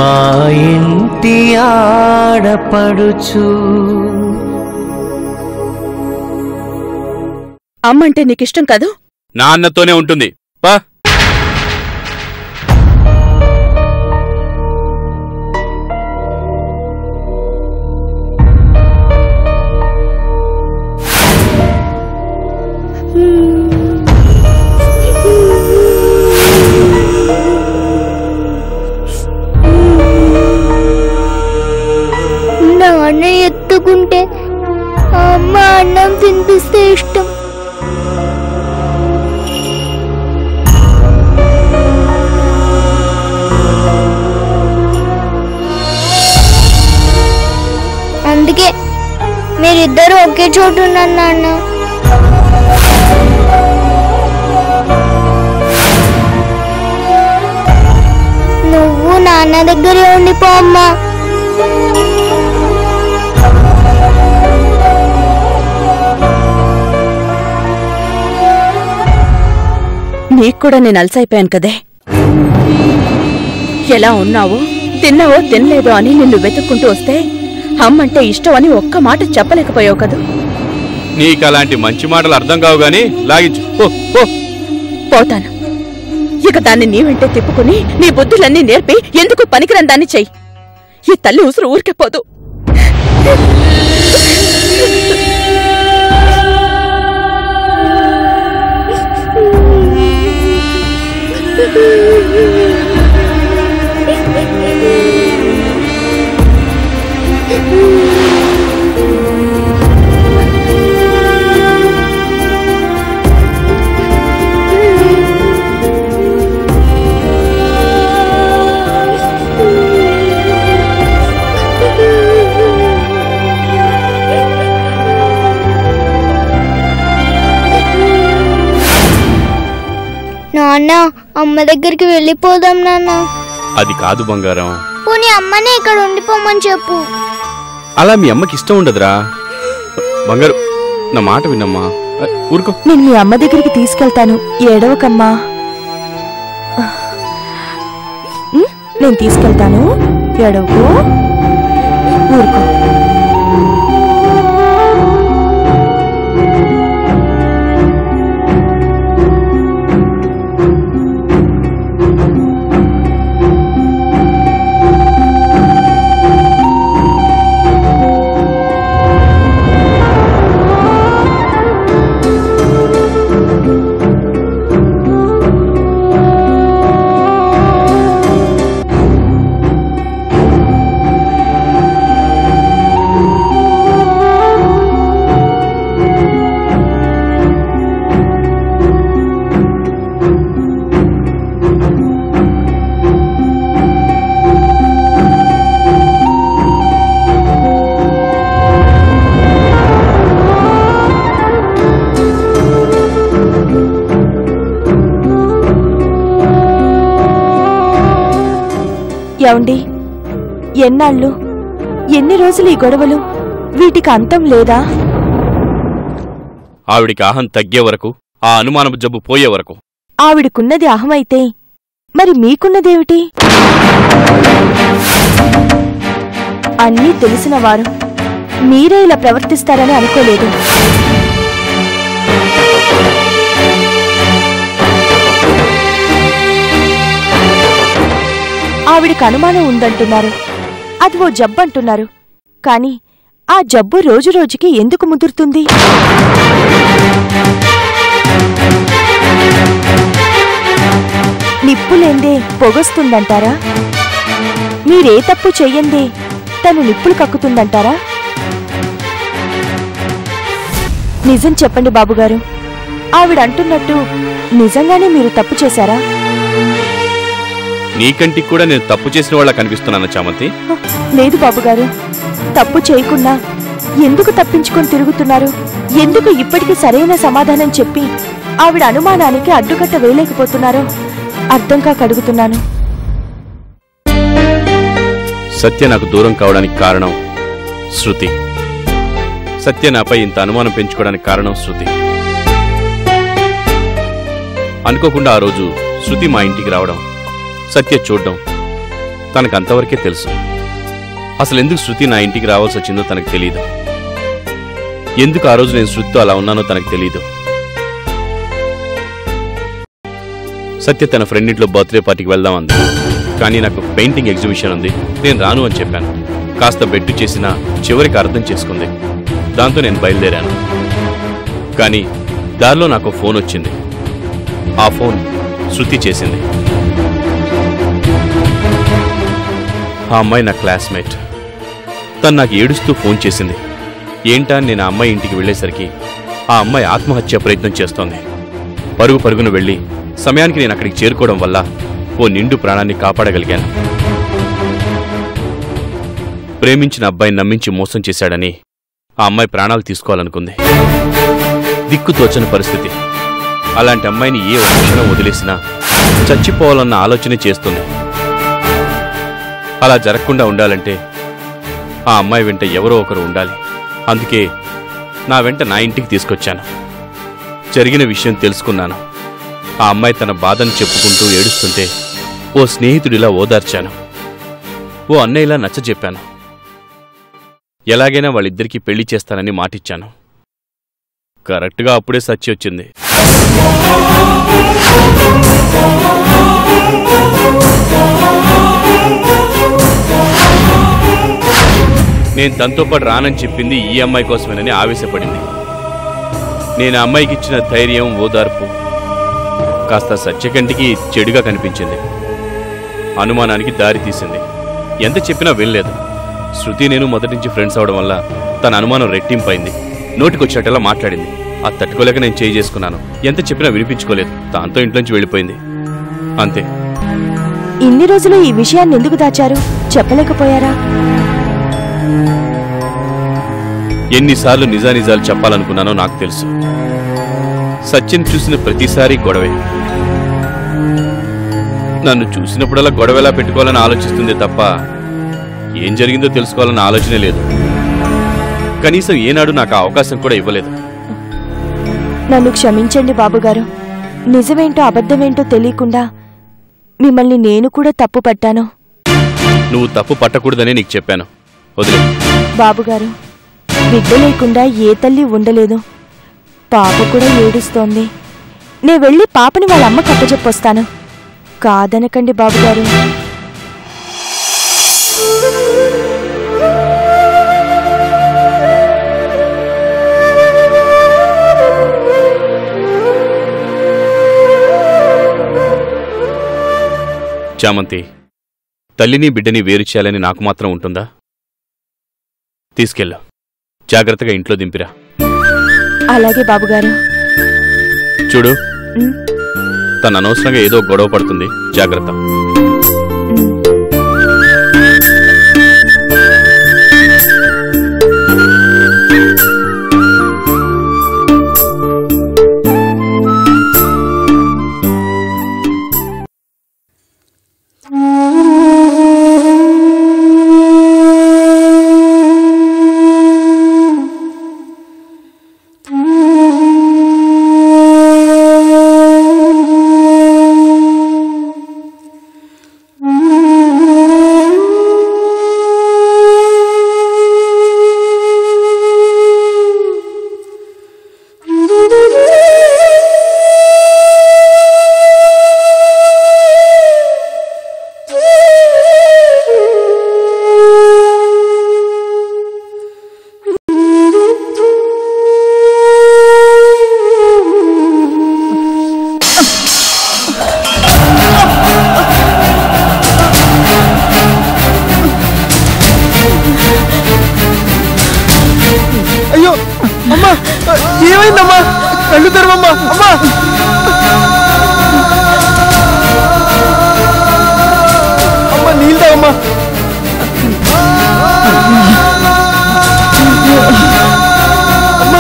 మా ఇంటి ఆడపడుచు అమ్మంటే నీకిష్టం కాదు నాన్నతోనే ఉంటుంది పా నాన్న ఎత్తుకుంటే అమ్మ అన్నం తినిపిస్తే ఇష్టం అందుకే మీరిద్దరు ఒకే చోటు ఉన్నారు నాన్న నువ్వు నాన్న దగ్గరే ఉండిపో అమ్మా నీకు కూడా నేను అలసైపోయాను కదే ఎలా ఉన్నావో తిన్నావో తినలేదో అని నిన్ను వెతుక్కుంటూ వస్తే అమ్మంటే ఇష్టం అని ఒక్క మాట చెప్పలేకపోయావు కదూ నీకు అలాంటి మంచి మాటలు అర్థం కావు గాని లాగించు పో పో పోతాను ఇక దాన్ని నీ వెంటే తిప్పుకుని నీ బుద్ధులన్నీ నేర్పి ఎందుకు పనికిరాని దాన్ని చెయ్యి ఈ తల్లి ఉసురు ఊరికే పోదు నాన్న అమ్మ దగ్గరికి వెళ్ళిపోదాం నాన్న అది కాదు బంగారం పోనీ అమ్మనే ఇక్కడ ఉండిపోమని చెప్పు అలా మీ అమ్మకి ఇష్టం ఉండదురా బంగారు నా మాట విన్నమ్మా అ, ఊరుకో నేను మీ అమ్మ దగ్గరికి తీసుకెళ్తాను ఏడవకమ్మా ఉమ్, నేను తీసుకెళ్తాను ఏడవకు ఊరుకో ఏమండి ఎన్నాళ్ళు ఎన్ని రోజులు ఈ గొడవలు వీటికి అంతం లేదా ఆవిడికి ఆహం తగ్గే వరకు ఆ అనుమానపు జబ్బు పోయే వరకు ఆవిడకున్నది అహమైతే మరి మీకున్నదేమిటి అన్నీ తెలిసినవారు మీరే ఇలా ప్రవర్తిస్తారని అనుకోలేదు ఆవిడికి అనుమానం ఉందంటున్నారు అది ఓ జబ్బు అంటున్నారు కాని ఆ జబ్బు రోజురోజుకి ఎందుకు ముదురుతుంది నిప్పులేందే పొగొస్తుందంటారా మీరే తప్పు చెయ్యందే తను నిప్పులు కక్కుతుందంటారా నిజం చెప్పండి బాబుగారు ఆవిడ అంటున్నట్టు నిజంగానే మీరు తప్పు చేశారా నీకంటికి కూడా నేను తప్పు చేసిన వాళ్ళ కనిపిస్తున్నాను చామంతి హ, లేదు బాబుగారు తప్పు చేయకుండా ఎందుకు తప్పించుకొని తిరుగుతున్నారు ఎందుకు ఇప్పటికీ సరైన సమాధానం చెప్పి ఆవిడ అనుమానానికి అడ్డుకట్ట వేయలేకపోతున్నారో అర్థం కాక అడుగుతున్నాను సత్య నాకు దూరం కావడానికి కారణం శృతి సత్య నాపై ఇంత అనుమానం పెంచుకోవడానికి కారణం శృతి అనుకోకుండా ఆ రోజు శృతి మా ఇంటికి రావడం సత్య చూడడం తనకు అంతవరకే తెలుసు అసలు ఎందుకు శృతి నా ఇంటికి రావాల్సి వచ్చిందో తనకు తెలియదు ఎందుకు ఆ రోజు నేను శృతితో అలా ఉన్నానో తనకు తెలియదు సత్య తన ఫ్రెండ్ ఇంట్లో బర్త్డే పార్టీకి వెళ్దాం అంది కానీ నాకు పెయింటింగ్ ఎగ్జిబిషన్ ఉంది నేను రాను అని చెప్పాను కాస్త బెట్టు చేసినా చివరికి అర్థం చేసుకుంది దాంతో నేను బయలుదేరాను కానీ దారిలో నాకు ఫోన్ వచ్చింది ఆ ఫోన్ శృతి చేసింది ఆ అమ్మాయి నా క్లాస్మేట్ తను నాకు ఏడుస్తూ ఫోన్ చేసింది ఏంటా అని నేను ఆ అమ్మాయి ఇంటికి వెళ్ళేసరికి ఆ అమ్మాయి ఆత్మహత్య ప్రయత్నం చేస్తోంది పరుగు పరుగున వెళ్ళి సమయానికి నేను అక్కడికి చేరుకోవడం వల్ల ఓ నిండు ప్రాణాన్ని కాపాడగలిగాను ప్రేమించిన అబ్బాయిని నమ్మించి మోసం చేశాడని ఆ అమ్మాయి ప్రాణాలు తీసుకోవాలనుకుంది దిక్కు తోచని పరిస్థితి అలాంటి అమ్మాయిని ఏ ఒక్క క్షణం వదిలేసినా చచ్చిపోవాలన్న ఆలోచనే చేస్తుంది అలా జరగకుండా ఉండాలంటే ఆ అమ్మాయి వెంట ఎవరో ఒకరు ఉండాలి అందుకే నా వెంట నా ఇంటికి తీసుకొచ్చాను జరిగిన విషయం తెలుసుకున్నాను ఆ అమ్మాయి తన బాధను చెప్పుకుంటూ ఏడుస్తుంటే ఓ స్నేహితుడిలా ఓదార్చాను ఓ అన్నయ్యలా నచ్చజెప్పాను ఎలాగైనా వాళ్ళిద్దరికీ పెళ్లి చేస్తానని మాటిచ్చాను కరెక్ట్గా అప్పుడే సచ్చి వచ్చింది నేను తనతో పాటు రానని చెప్పింది ఈ అమ్మాయి కోసమేనని ఆవేశపడింది నేను ఆ అమ్మాయికి ఇచ్చిన ధైర్యం ఓదార్పు కాస్త సత్యకంటికి చెడుగా కనిపించింది అనుమానానికి దారి తీసింది ఎంత చెప్పినా వినలేదు శృతి నేను మొదటి నుంచి ఫ్రెండ్స్ అవడం వల్ల తన అనుమానం రెట్టింపైంది నోటికొచ్చినట్టలా మాట్లాడింది ఆ తట్టుకోలేక నేను చేయి చేసుకున్నాను ఎంత చెప్పినా వినిపించుకోలేదు దాంతో ఇంట్లోంచి వెళ్ళిపోయింది అంతే ఇన్ని రోజులు ఈ విషయాన్ని ఎందుకు దాచారు చెప్పలేకపోయారా ఎన్నిసార్లు నిజానిజాలు చెప్పాలనుకున్నానో నాకు తెలుసు సచిన్ చూసిన ప్రతిసారి గొడవే నన్ను చూసినప్పుడల్లా గొడవెలా పెట్టుకోవాలని ఆలోచిస్తుంది తప్ప ఏం జరిగిందో తెలుసుకోవాలన్న ఆలోచనే లేదు కనీసం ఏనాడు నాకు ఆ అవకాశం కూడా ఇవ్వలేదు నన్ను క్షమించండి బాబుగారు నిజమేంటో అబద్ధమేంటో తెలియకుండా మిమ్మల్ని నేను కూడా తప్పు పట్టాను నువ్వు తప్పు పట్టకూడదనే నీకు చెప్పాను వదిలే బాబుగారు బిడ్డ లేకుండా ఏ తల్లి ఉండలేదు పాప కూడా ఏడుస్తోంది నే వెళ్ళి పాపని వాళ్ళ అమ్మ కప్పచెప్పొస్తాను కాదనకండి బాబుగారు చామంతి తల్లిని బిడ్డని వేరు చేయాలని నాకు మాత్రం ఉంటుందా తీసుకెళ్ళు జాగ్రత్తగా ఇంట్లో దింపిరా అలాగే బాబుగారు చూడు ఉమ్, తను అనవసరంగా ఏదో గొడవ పడుతుంది జాగ్రత్త ఉమ్. అయ్యో అమ్మా ఏమైందమ్మా కళ్ళు తెరవమ్మా అమ్మా అమ్మా నీళ్ళు తాగమ్మా అమ్మా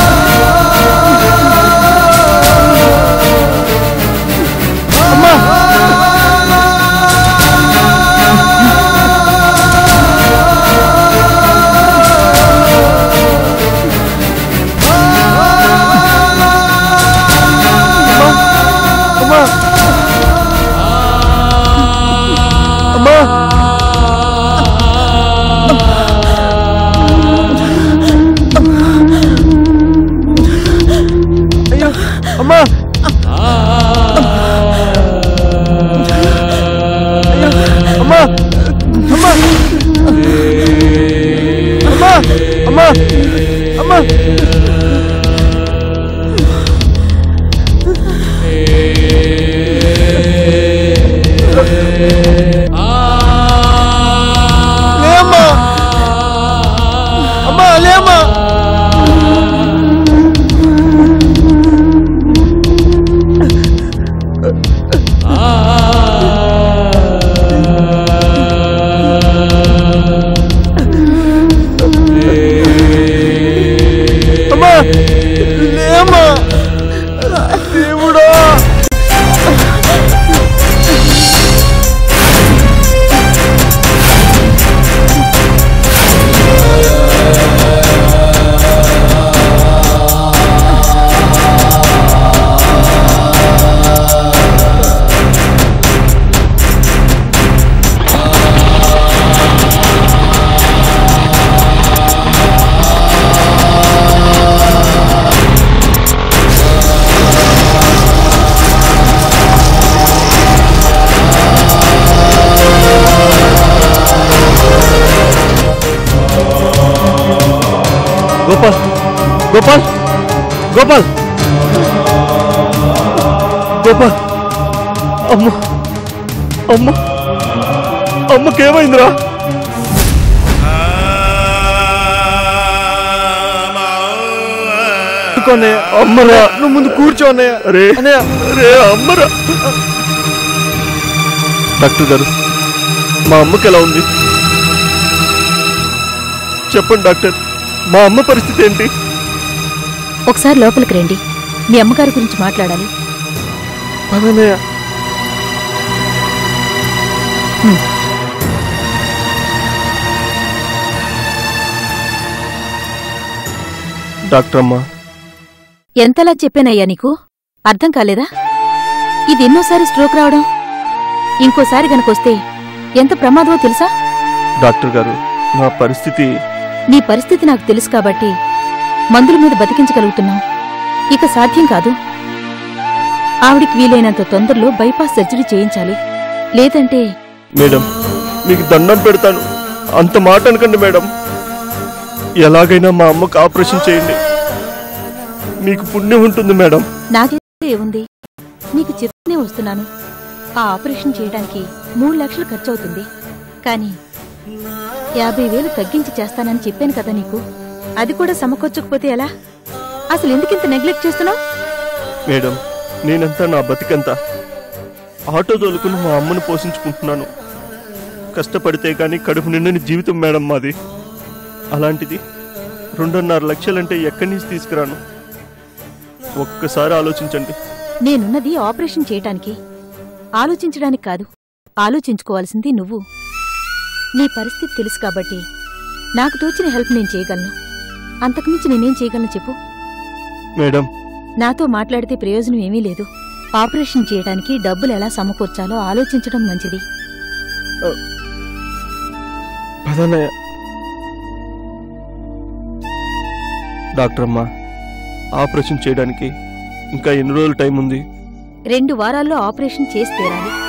అమ్మా అమ్మా అమ్మా గోపాల్ గోపాల్ అమ్మ అమ్మ అమ్మకేమైందిరా అన్నయ్య అమ్మరా నువ్వు ముందు కూర్చో అన్నయ్య రే అన్నయ్య రే అమ్మరా డాక్టర్ గారు మా అమ్మకి ఎలా ఉంది చెప్పండి డాక్టర్ మా అమ్మ పరిస్థితి ఏంటి ఒకసారి లోపలికి రండి మీ అమ్మగారి గురించి మాట్లాడాలి పదన్నయ్య డాక్టర్ అమ్మా ఎంతలా చెప్పానయ్యా నీకు అర్థం కాలేదా ఇది ఎన్నోసారి స్ట్రోక్ రావడం ఇంకోసారి గనకొస్తే ఎంత ప్రమాదమో తెలుసా డాక్టర్ గారు నా పరిస్థితి నీ పరిస్థితి నాకు తెలుసు కాబట్టి మందుల మీద బతికించగలుగుతున్నాం ఇక సాధ్యం కాదు ఆవిడికి వీలైనంత తొందరలో బైపాస్ సర్జరీ చేయించాలి లేదంటే మేడం మీకు దండం పెడతాను అంత మాట అనకండి మేడం ఎలాగైనా మా అమ్మకు ఆపరేషన్ చేయండి మీకు పుణ్యం ఉంటుంది మేడం నాకైతే ఏముంది నీకు చెప్తూనే వస్తున్నాను ఆ ఆపరేషన్ చేయడానికి మూడు లక్షలు ఖర్చవుతుంది కానీ యాభై వేలు తగ్గించి చేస్తానని చెప్పాను కదా నీకు అది కూడా సమకూర్చకపోతే ఎలా అసలు ఎందుకింత నెగ్లెక్ట్ చేస్తున్నావు మేడం నేనంతా నా బతికంతా ఆటో తోలుకుని మా అమ్మను పోషించుకుంటున్నాను కష్టపడితే కానీ కడుపు నిండని జీవితం మేడం మాది అలాంటిది రెండున్నర లక్షలంటే ఎక్కడి నుంచి తీసుకురాను ఒక్కసారి ఆలోచించండి నేనున్నది ఆపరేషన్ చేయటానికి ఆలోచించడానికి కాదు ఆలోచించుకోవాల్సింది నువ్వు నీ పరిస్థితి తెలుసు కాబట్టి నాకు తోచిన హెల్ప్ నేను చేయగలను అంతకుమించి నేనేం చేయగలను చెప్పు మేడం నాతో మాట్లాడితే ప్రయోజనం ఏమీ లేదు ఆపరేషన్ చేయడానికి డబ్బులు ఎలా సమకూర్చాలో ఆలోచించడం మంచిది పదన్నయ్య డాక్టర్ అమ్మా ఆపరేషన్ చేయడానికి ఇంకా ఎన్ని రోజులు టైం ఉంది రెండు వారాల్లో ఆపరేషన్ చేసి తీరాలి